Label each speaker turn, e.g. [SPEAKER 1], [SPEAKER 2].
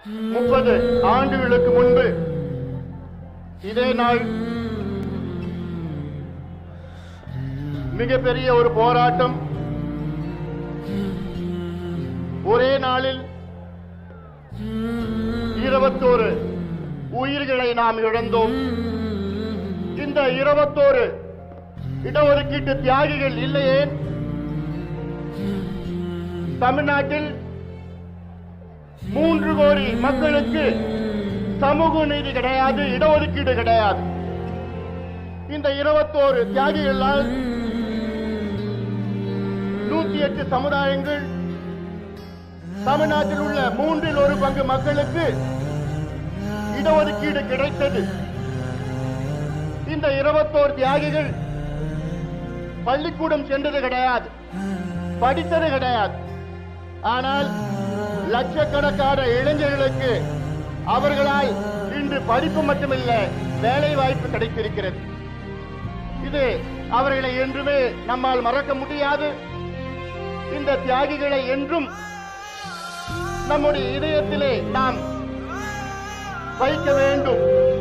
[SPEAKER 1] முப்பது ஆண்டுகளுக்கு முன்பு இதே நாள் மிகப்பெரிய ஒரு போராட்டம் ஒரே நாளில் இருபத்தோரு உயிர்களை நாம் இழந்தோம் இந்த இருபத்தோரு இடஒதுக்கீட்டு தியாகிகள் இல்லையே தமிழ்நாட்டில் மூன்று கோடி மக்களுக்கு சமூக நீதி கிடையாது இடஒதுக்கீடு கிடையாது இந்த இருபத்தோரு தியாகிகளால் நூத்தி எட்டு சமுதாயங்கள் தமிழ்நாட்டில் உள்ள மூன்றில் ஒரு பங்கு மக்களுக்கு இடஒதுக்கீடு கிடைத்தது இந்த இருபத்தோரு தியாகிகள் பள்ளிக்கூடம் சென்றது கிடையாது படித்தது கிடையாது ஆனால் லட்சக்கணக்கான இளைஞர்களுக்கு அவர்களால் இன்று படிப்பு மட்டுமில்ல வேலை வாய்ப்பு கிடைத்திருக்கிறது இது அவர்களை என்றுமே நம்மால் மறக்க முடியாது இந்த தியாகிகளை என்றும் நம்முடைய இதயத்திலே நாம் வைக்க வேண்டும்